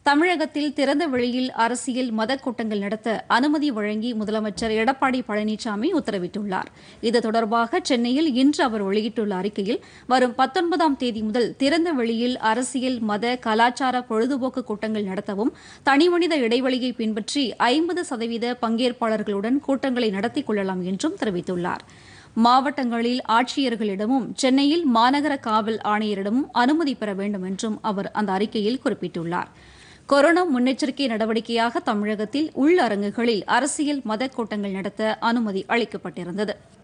தமிழகத்தில் திறந்த வெளியில் அரசியல் மத கூட்டங்கள் நடத்த அனுமதி வழங்கி முதலமைச்சர் எடப்பாடி பழனிசாமி உத்தரவிட்டுள்ளார் இது தொடர்பாக சென்னையில் இன்று அவர் வெளியிட்டுள்ள அறிக்கையில் வரும் பத்தொன்பதாம் தேதி முதல் திறந்த வெளியில் அரசியல் மத கலாச்சார பொழுதுபோக்கு கூட்டங்கள் நடத்தவும் தனிமனித இடைவெளியை பின்பற்றி ஐம்பது சதவீத பங்கேற்பாளர்களுடன் கூட்டங்களை நடத்திக் கொள்ளலாம் என்றும் தெரிவித்துள்ளார் மாவட்டங்களில் ஆட்சியர்களிடமும் சென்னையில் மாநகர காவல் ஆணையரிடமும் அனுமதி பெற வேண்டும் என்றும் அவர் அந்த அறிக்கையில் குறிப்பிட்டுள்ளார் கொரோனா முன்னெச்சரிக்கை நடவடிக்கையாக தமிழகத்தில் உள்ளரங்குகளில் அரசியல் மத கூட்டங்கள் நடத்த அனுமதி அளிக்கப்பட்டிருந்தது